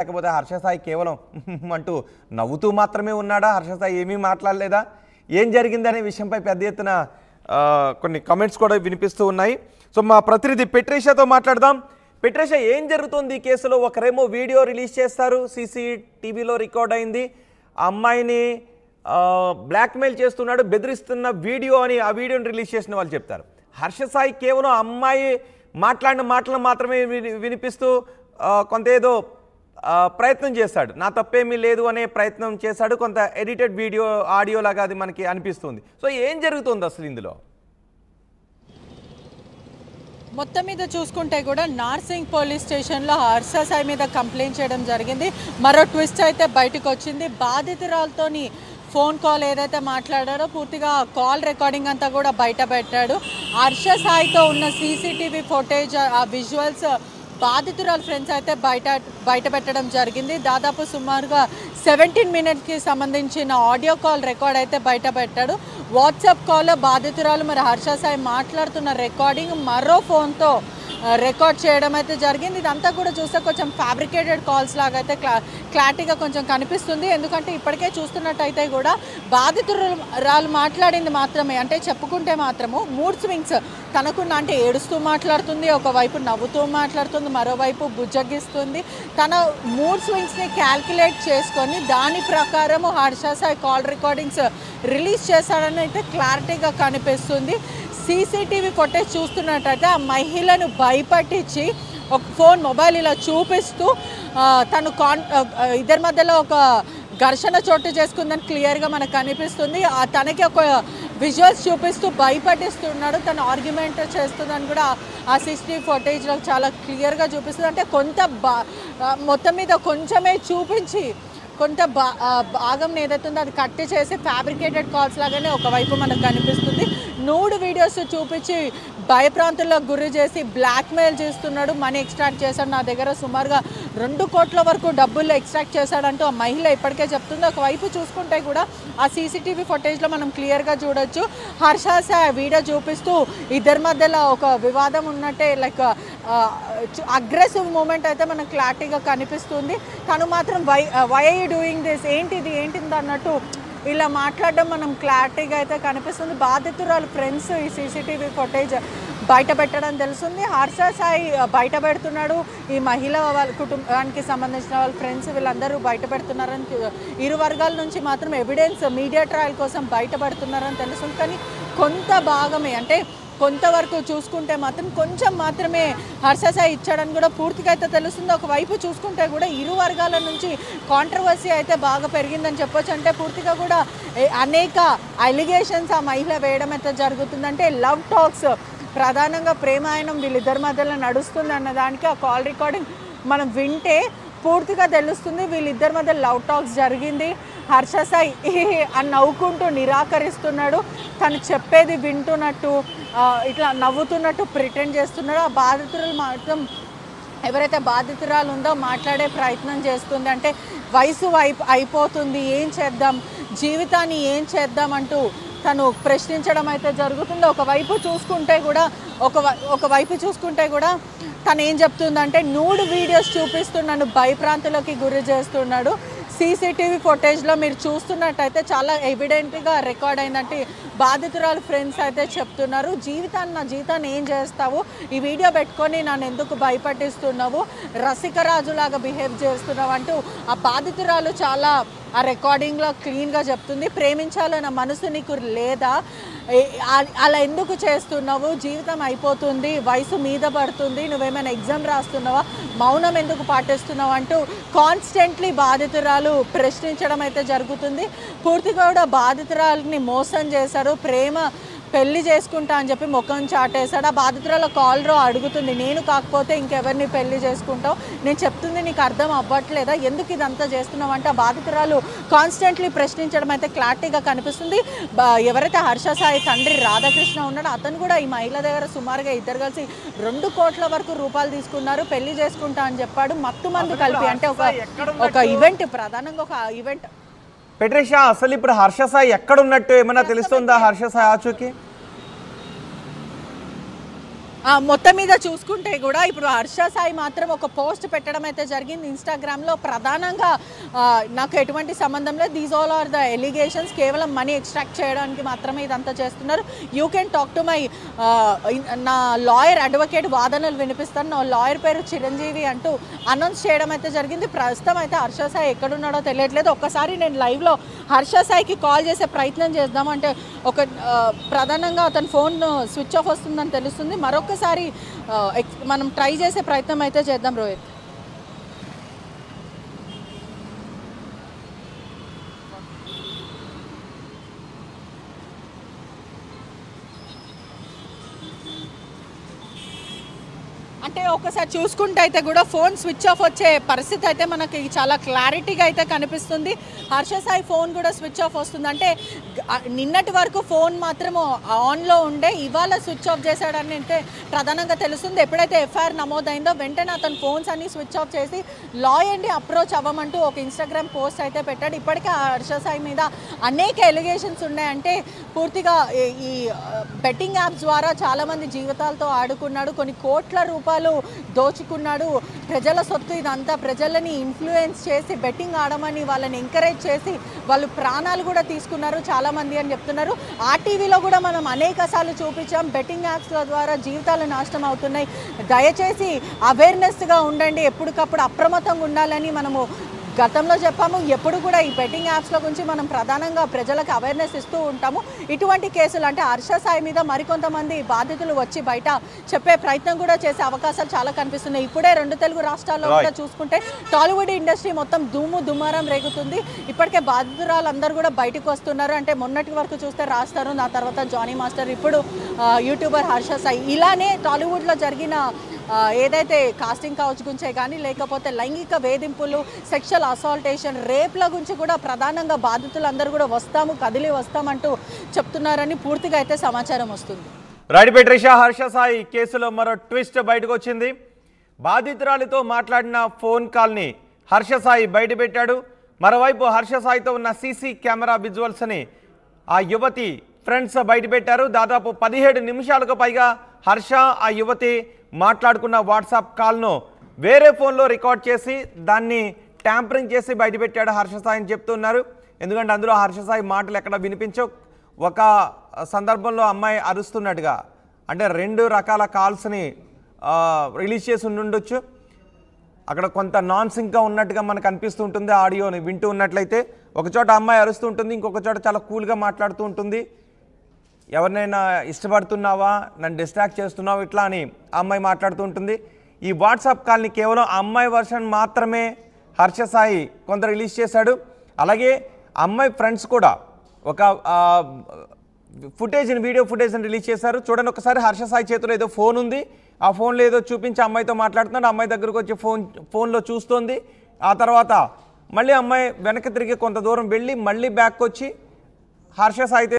లేకపోతే హర్షసాయి కేవలం అంటూ నవ్వుతూ మాత్రమే ఉన్నాడా హర్షసాయి ఏమీ మాట్లాడలేదా ఏం జరిగిందనే విషయంపై పెద్ద ఎత్తున ఆ, కొన్ని కమెంట్స్ కూడా వినిపిస్తూ ఉన్నాయి సో మా ప్రతినిధి పెట్రేషాతో మాట్లాడదాం పెట్రేషా ఏం జరుగుతుంది ఈ కేసులో ఒకరేమో వీడియో రిలీజ్ చేస్తారు సీసీ టీవీలో రికార్డ్ అయింది ఆ అమ్మాయిని బ్లాక్మెయిల్ చేస్తున్నాడు బెదిరిస్తున్న వీడియో అని ఆ వీడియోని రిలీజ్ చేసిన వాళ్ళు చెప్తారు హర్షసాయి కేవలం ఆ అమ్మాయి మాట్లాడిన మాటలు మాత్రమే విని- వినిపిస్తూ ఆ, కొంత ఏదో ఆ, ప్రయత్నం చేశాడు నా తప్పేమీ లేదు అనే ప్రయత్నం చేశాడు కొంత ఎడిటెడ్ వీడియో ఆడియో లాగా అది మనకి అనిపిస్తుంది సో ఏం జరుగుతుంది అసలు ఇందులో మొత్తం మీద చూసుకుంటే కూడా నార్సింగ్ పోలీస్ స్టేషన్లో హర్ష సాయి మీద కంప్లైంట్ చేయడం జరిగింది మరో ట్విస్ట్ అయితే బయటకు వచ్చింది బాధితురాలతోని ఫోన్ కాల్ ఏదైతే మాట్లాడాడో పూర్తిగా కాల్ రికార్డింగ్ అంతా కూడా బయట పెట్టాడు హర్ష సాయితో ఉన్న సీసీటీవీ ఫుటేజ్ ఆ విజువల్స్ బాధితురాల ఫ్రెండ్స్ అయితే బయట బయట పెట్టడం జరిగింది దాదాపు సుమారుగా సెవెంటీన్ మినిట్స్కి సంబంధించిన ఆడియో కాల్ రికార్డ్ అయితే బయట పెట్టాడు వాట్సాప్ కాల్లో బాధితురాలు మరి హర్ష సాయి మాట్లాడుతున్న రికార్డింగ్ మరో ఫోన్తో రికార్డ్ చేయడం అయితే జరిగింది ఇదంతా కూడా చూస్తే కొంచెం ఫ్యాబ్రికేటెడ్ కాల్స్ లాగా అయితే క్లా క్లారిటీగా కొంచెం కనిపిస్తుంది ఎందుకంటే ఇప్పటికే చూస్తున్నట్టయితే కూడా బాధితురాలు మాట్లాడింది మాత్రమే అంటే చెప్పుకుంటే మాత్రము మూడ్ స్వింగ్స్ తనకున్న అంటే ఏడుస్తూ మాట్లాడుతుంది ఒకవైపు నవ్వుతూ మాట్లాడుతుంది మరోవైపు బుజ్జగిస్తుంది తన మూడ్ స్వింగ్స్ని క్యాల్కులేట్ చేసుకొని దాని ప్రకారము Harsha Sai call recordings release చేశాడని అయితే క్లారిటీగా కనిపిస్తుంది సీసీటీవీ ఫుటేజ్ చూస్తున్నట్టయితే ఆ మహిళను భయపట్టించి ఒక ఫోన్ మొబైల్ ఇలా చూపిస్తూ ఆ, తను కాన్ ఆ, ఇద్దరి మధ్యలో ఒక ఘర్షణ చోటు చేసుకుందని క్లియర్గా మనకు కనిపిస్తుంది ఆ తనకి ఒక విజువల్స్ చూపిస్తూ భయపట్టిస్తున్నాడు తను ఆర్గ్యుమెంట్ చేస్తుందని కూడా ఆ సిక్స్టీ ఫుటేజ్లో చాలా క్లియర్గా చూపిస్తుంది అంటే కొంత బా ఆ, మొత్తం మీద కొంచెమే చూపించి కొంత బా ఆ, భాగం ఏదైతే ఉందో అది కట్ చేసి ఫ్యాబ్రికేటెడ్ కాల్స్ లాగానే ఒకవైపు మనకు కనిపిస్తుంది నూడు వీడియోస్ చూపించి భయప్రాంతులకు గురి చేసి బ్లాక్మెయిల్ చేస్తున్నాడు మనీ ఎక్స్ట్రాక్ట్ చేశాడు నా దగ్గర సుమారుగా రెండు కోట్ల వరకు డబ్బులు ఎక్స్ట్రాక్ట్ చేశాడంటూ ఆ మహిళ ఇప్పటికే చెప్తుంది ఒకవైపు చూసుకుంటే కూడా ఆ సీసీటీవీ ఫుటేజ్లో మనం క్లియర్గా చూడొచ్చు హర్షాస వీడియో చూపిస్తూ ఇద్దరి మధ్యలో ఒక వివాదం ఉన్నట్టే లైక్ అగ్రెసివ్ మూమెంట్ అయితే మనకు క్లారిటీగా కనిపిస్తుంది తను మాత్రం why why I doing this ఏంటిది ఏంటిది అన్నట్టు ఇలా మాట్లాడడం మనం క్లారిటీగా అయితే కనిపిస్తుంది బాధితురాలు ఫ్రెండ్స్ ఈ సీసీటీవీ ఫుటేజ్ బయట పెట్టడం తెలుస్తుంది హర్ష సాయి బయట పెడుతున్నాడు ఈ మహిళ వాళ్ళ కుటుంబానికి సంబంధించిన వాళ్ళ ఫ్రెండ్స్ వీళ్ళందరూ బయట పెడుతున్నారని తె- ఇరు వర్గాల నుంచి మాత్రం ఎవిడెన్స్ మీడియా ట్రయల్ కోసం బయట పెడుతున్నారని తెలుస్తుంది కానీ కొంత భాగమే అంటే కొంతవరకు చూసుకుంటే మాత్రం కొంచెం మాత్రమే హర్ష సాయి ఇచ్చాడని కూడా పూర్తిగా అయితే తెలుస్తుంది ఒకవైపు చూసుకుంటే కూడా ఇరు వర్గాల నుంచి కాంట్రవర్సీ అయితే బాగా పెరిగిందని చెప్పొచ్చు అంటే పూర్తిగా కూడా ఏ- అనేక అలిగేషన్స్ ఆ మహిళ వేయడం అయితే జరుగుతుందంటే లవ్ టాక్స్ ప్రధానంగా ప్రేమాయణం వీళ్ళిద్దరి మధ్యలో నడుస్తుంది అన్న దానికి ఆ కాల్ రికార్డింగ్ మనం వింటే పూర్తిగా తెలుస్తుంది వీళ్ళిద్దరి మధ్య లవ్ టాక్స్ జరిగింది హర్ష సాయి అని నవ్వుకుంటూ నిరాకరిస్తున్నాడు తను చెప్పేది వింటున్నట్టు ఆ, ఇట్లా నవ్వుతున్నట్టు ప్రిటెండ్ చేస్తున్నాడు ఆ బాధితులు మాత్రం ఎవరైతే బాధితురాలు ఉందో మాట్లాడే ప్రయత్నం చేస్తుంది అంటే వయసు అయిపో అయిపోతుంది ఏం చేద్దాం జీవితాన్ని ఏం చేద్దాం అంటూ తను ప్రశ్నించడం అయితే జరుగుతుంది ఒకవైపు చూసుకుంటే కూడా ఒక ఒకవైపు చూసుకుంటే కూడా తను ఏం చెప్తుందంటే నూడు వీడియోస్ చూపిస్తూ నన్ను భయప్రాంతులకి గురి చేస్తున్నాడు సీసీటీవీ ఫుటేజ్లో మీరు చూస్తున్నట్టయితే చాలా ఎవిడెంట్గా రికార్డ్ అయిందంటే బాధితురాలు ఫ్రెండ్స్ అయితే చెప్తున్నారు జీవితాన్ని నా జీవితాన్ని ఏం చేస్తావు ఈ వీడియో పెట్టుకొని నన్ను ఎందుకు భయపట్టిస్తున్నావు రసికరాజులాగా బిహేవ్ చేస్తున్నావు అంటూ ఆ బాధితురాలు చాలా ఆ రికార్డింగ్లో క్లీన్గా చెప్తుంది ప్రేమించాలన్న మనసు నీకు లేదా ఏ- ఆ- అలా ఎందుకు చేస్తున్నావు జీవితం అయిపోతుంది వయసు మీద పడుతుంది నువ్వేమైనా ఎగ్జామ్ రాస్తున్నావా మౌనం ఎందుకు పాటిస్తున్నావు అంటూ కాన్స్టెంట్లీ బాధితురాలు ప్రశ్నించడం అయితే జరుగుతుంది పూర్తిగా కూడా బాధితురాలని మోసం చేశారు ప్రేమ పెళ్లి చేసుకుంటా అని చెప్పి ముఖం చాటేశాడు ఆ బాధితురాల కాలరో అడుగుతుంది నేను కాకపోతే ఇంకెవరిని పెళ్లి చేసుకుంటావు నేను చెప్తుంది నీకు అర్థం అవ్వట్లేదా ఎందుకు ఇదంతా చేస్తున్నావు అంటే ఆ బాధితురాలు కాన్స్టెంట్లీ ప్రశ్నించడం అయితే క్లారిటీగా కనిపిస్తుంది బా- ఎవరైతే హర్ష సాయి తండ్రి రాధాకృష్ణ ఉన్నాడో అతను కూడా ఈ మహిళ దగ్గర సుమారుగా ఇద్దరు కలిసి రెండు కోట్ల వరకు రూపాయలు తీసుకున్నారు పెళ్లి చేసుకుంటా అని చెప్పాడు మత్తు మందు కలిపి అంటే ఒక ఒక ఈవెంట్ ప్రధానంగా ఒక ఈవెంట్ పెట్రేషా అసలు ఇప్పుడు హర్షసాయి ఎక్కడున్నట్టు ఏమైనా తెలుస్తుందా హర్షసాయి ఆచూకీ ఆ, మొత్తం మీద చూసుకుంటే కూడా ఇప్పుడు హర్ష సాయి మాత్రం ఒక పోస్ట్ పెట్టడం అయితే జరిగింది ఇన్స్టాగ్రామ్లో ప్రధానంగా ఆ, నాకు ఎటువంటి సంబంధం లేదు these all are the allegations కేవలం మనీ ఎక్స్ట్రాక్ట్ చేయడానికి మాత్రమే ఇదంతా చేస్తున్నారు you can talk to my నా లాయర్ అడ్వకేట్ వాదనలు వినిపిస్తాను నా లాయర్ పేరు చిరంజీవి అంటూ అనౌన్స్ చేయడం అయితే జరిగింది ప్రస్తుతం అయితే హర్ష సాయి ఎక్కడున్నాడో తెలియట్లేదు ఒక్కసారి నేను లైవ్లో హర్ష సాయికి కాల్ చేసే ప్రయత్నం చేద్దాం అంటే ఒక ఆ, ప్రధానంగా అతని ఫోన్ స్విచ్ ఆఫ్ వస్తుందని తెలుస్తుంది మరొకసారి ఆ, ఎక్- మనం ట్రై చేసే ప్రయత్నం అయితే చేద్దాం రోహిత్ అంటే ఒకసారి చూసుకుంటే అయితే కూడా ఫోన్ స్విచ్ ఆఫ్ వచ్చే పరిస్థితి అయితే మనకి చాలా క్లారిటీగా అయితే కనిపిస్తుంది హర్ష సాయి ఫోన్ కూడా స్విచ్ ఆఫ్ వస్తుంది అంటే గ- నిన్నటి వరకు ఫోన్ మాత్రం ఆన్లో ఉండే ఇవాళ స్విచ్ ఆఫ్ చేశాడని అంటే ప్రధానంగా తెలుస్తుంది ఎప్పుడైతే ఎఫ్ఐఆర్ నమోదైందో వెంటనే అతను ఫోన్స్ అన్ని స్విచ్ ఆఫ్ చేసి లాయర్ని అప్రోచ్ అవ్వమంటూ ఒక ఇన్స్టాగ్రామ్ పోస్ట్ అయితే పెట్టాడు ఇప్పటికే ఆ హర్ష సాయి మీద అనేక ఎలిగేషన్స్ ఉన్నాయంటే పూర్తిగా ఈ- ఈ బెట్టింగ్ యాప్స్ ద్వారా చాలామంది జీవితాలతో ఆడుకున్నాడు కొన్ని కోట్ల రూపాయలు దోచుకున్నాడు ప్రజల సొత్తు ఇదంతా ప్రజలని ఇన్ఫ్లుయెన్స్ చేసి బెట్టింగ్ ఆడమని వాళ్ళని ఎంకరేజ్ చేసి వాళ్ళు ప్రాణాలు కూడా తీసుకున్నారు చాలామంది అని చెప్తున్నారు ఆ టీవీలో కూడా మనం అనేక సార్లు చూపించాం బెట్టింగ్ యాప్స్ల ద్వారా జీవితాలు నాశనం అవుతున్నాయి దయచేసి అవేర్నెస్గా ఉండండి ఎప్పటికప్పుడు అప్రమత్తంగా ఉండాలని మనము గతంలో చెప్పాము ఎప్పుడు కూడా ఈ బెట్టింగ్ యాప్స్ల గురించి మనం ప్రధానంగా ప్రజలకు అవేర్నెస్ ఇస్తూ ఉంటాము ఇటువంటి కేసులు అంటే హర్ష సాయి మీద మరికొంతమంది బాధితులు వచ్చి బయట చెప్పే ప్రయత్నం కూడా చేసే అవకాశాలు చాలా కనిపిస్తున్నాయి ఇప్పుడే రెండు తెలుగు రాష్ట్రాల్లో కూడా చూసుకుంటే టాలీవుడ్ ఇండస్ట్రీ మొత్తం దుమ్ము దుమారం రేగుతుంది ఇప్పటికే బాధితురాలు అందరూ కూడా బయటకు వస్తున్నారు అంటే మొన్నటి వరకు చూస్తే రాస్తారు ఆ తర్వాత జానీ మాస్టర్ ఇప్పుడు ఆ, యూట్యూబర్ హర్ష సాయి ఇలానే టాలీవుడ్లో జరిగిన ఆ, ఏదైతే కాస్టింగ్ కౌచ్ గురించే కానీ లేకపోతే లైంగిక వేధింపులు సెక్షువల్ అసాల్టేషన్ రేప్ల గురించి కూడా ప్రధానంగా బాధితులందరూ కూడా వస్తాము కదిలి వస్తామంటూ చెప్తున్నారని పూర్తిగా అయితే సమాచారం వస్తుంది రైట్ పెట్రిషా హర్ష సాయి కేసులో మరో ట్విస్ట్ బయటకు వచ్చింది బాధితురాలితో మాట్లాడిన ఫోన్ కాల్ని హర్ష సాయి బయటపెట్టాడు మరోవైపు హర్ష సాయితో ఉన్న సీసీ కెమెరా విజువల్స్ని ఆ యువతి ఫ్రెండ్స్ బయటపెట్టారు దాదాపు పదిహేడు నిమిషాలకు పైగా హర్ష ఆ యువతి మాట్లాడుకున్న వాట్సాప్ కాల్ను వేరే ఫోన్లో రికార్డ్ చేసి దాన్ని ట్యాంపరింగ్ చేసి బయటపెట్టాడు హర్ష సాయి అని చెప్తున్నారు ఎందుకంటే అందులో హర్ష సాయి మాటలు ఎక్కడ వినిపించవు ఒక సందర్భంలో అమ్మాయి అరుస్తున్నట్టుగా అంటే రెండు రకాల కాల్స్ని రిలీజ్ చేసి ఉండుండొచ్చు అక్కడ కొంత నాన్ సింక్గా ఉన్నట్టుగా మనకు అనిపిస్తూ ఉంటుంది ఆడియోని వింటూ ఉన్నట్లయితే ఒక చోట అమ్మాయి అరుస్తూ ఉంటుంది ఇంకొక చోట చాలా కూల్గా మాట్లాడుతూ ఉంటుంది ఎవరినైనా ఇష్టపడుతున్నావా నన్ను డిస్ట్రాక్ట్ చేస్తున్నావా ఇట్లా అని ఆ అమ్మాయి మాట్లాడుతూ ఉంటుంది ఈ వాట్సాప్ కాల్ని కేవలం ఆ అమ్మాయి వర్షన్ మాత్రమే హర్ష సాయి కొంత రిలీజ్ చేశాడు అలాగే ఆ అమ్మాయి ఫ్రెండ్స్ కూడా ఒక ఆ, ఫుటేజ్ని వీడియో ఫుటేజ్ని రిలీజ్ చేశారు చూడండి ఒకసారి హర్ష సాయి చేతిలో ఏదో ఫోన్ ఉంది ఆ ఫోన్లో ఏదో చూపించి అమ్మాయితో మాట్లాడుతున్నాడు అమ్మాయి దగ్గరకు వచ్చి ఫోన్ ఫోన్లో చూస్తోంది ఆ తర్వాత మళ్ళీ అమ్మాయి వెనక్కి తిరిగి కొంత దూరం వెళ్ళి మళ్ళీ బ్యాక్ వచ్చి హర్ష సాయితో